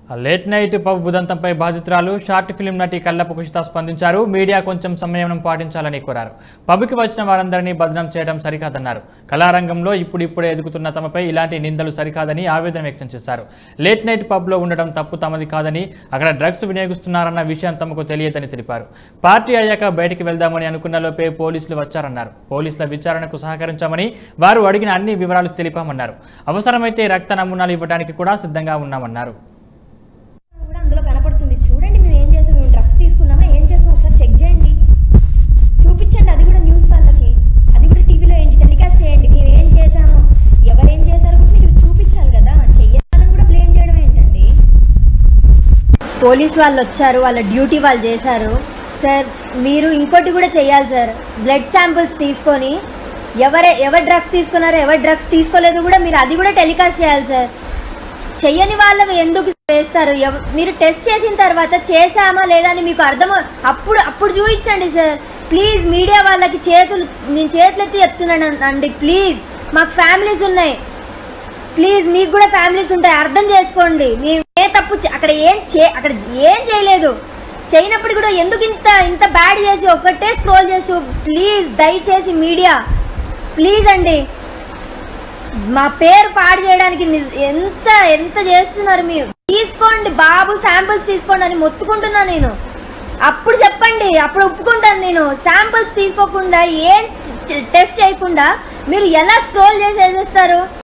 late night pub ఉదంతంపై బాధితురాలు short film నటి కల్లపు కుషిత స్పందించారు మీడియా కొంచెం సంయమనం పాటించాలని కోరారు పబ్కి వచ్చిన వారందరినీ బదనం చేయడం సరికాదన్నారు కళారంగంలో ఇప్పుడిప్పుడే ఎదుగుతున్న తమపై ఇలాంటి నిందలు సరికాదని ఆవేదన వ్యక్తం చేశారు లేట్ నైట్ పబ్లో ఉండడం తప్పు తమది కాదని అక్కడ డ్రగ్స్ వినియోగిస్తున్నారన్న విషయం తమకు తెలియదని తెలిపారు పార్టీ అయ్యాక బయటికి వెళ్దామని అనుకున్న లోపే పోలీసులు వచ్చారన్నారు పోలీసుల విచారణకు సహకరించామని వారు అడిగిన అన్ని వివరాలు తెలిపామన్నారు అవసరమైతే రక్త నమూనాలు ఇవ్వడానికి కూడా సిద్ధంగా ఉన్నామన్నారు కూడా అందులో కనపడుతుంది చూడండి మేము ఏం చేసాం మేము డ్రగ్స్ తీసుకున్నామా ఏం చేసాం ఒకసారి చెక్ చేయండి చూపించండి అది కూడా న్యూస్ వాళ్ళకి అది కూడా టీవీలో ఏంటి టెలికాస్ట్ చేయండి మేము ఏం చేసాము ఎవరేం చేశారో కూడా మీరు చూపించాలి కదా చెయ్యాలని కూడా బ్లేమ్ చేయడం ఏంటండి పోలీస్ వాళ్ళు వచ్చారు వాళ్ళ డ్యూటీ వాళ్ళు చేశారు సార్ మీరు ఇంకోటి కూడా చేయాలి సార్ బ్లడ్ శాంపిల్స్ తీసుకొని ఎవరే ఎవరు డ్రగ్స్ తీసుకున్నారో ఎవరు డ్రగ్స్ తీసుకోలేదు కూడా మీరు అది కూడా టెలికాస్ట్ చేయాలి సార్ చెయ్యని వాళ్ళవి ఎందుకు వేస్తారు ఎవ- మీరు టెస్ట్ చేసిన తర్వాత చేశామా లేదా అని మీకు అర్థం అప్పుడు అప్పుడు చూపించండి సార్ ప్లీజ్ మీడియా వాళ్ళకి చేతులు నేను చేతులెత్తి చెప్తున్నాను అండి ప్లీజ్ మాకు ఫ్యామిలీస్ ఉన్నాయి ప్లీజ్ మీకు కూడా ఫ్యామిలీస్ ఉంటాయి అర్థం చేసుకోండి మేము ఏ తప్పు చే- అక్కడ ఏం చే అక్కడ ఏం చేయలేదు చేయనప్పుడు కూడా ఎందుకు ఇంత ఇంత బ్యాడ్ చేసి ఒక్కటే స్క్రోల్ చేసి ప్లీజ్ దయచేసి మీడియా ప్లీజ్ అండి మా పేరు పాడు చేయడానికి నిజ- ఎంత ఎంత చేస్తున్నారు మీరు తీసుకోండి బాబు శాంపిల్స్ తీసుకోండి అని మొత్తుకుంటున్నా నేను అప్పుడు చెప్పండి అప్పుడు ఒప్పుకుంటాను నేను శాంపిల్స్ తీసుకోకుండా ఏం టెస్ట్ చేయకుండా మీరు ఎలా స్క్రోల్ చేసి వేసేస్తారు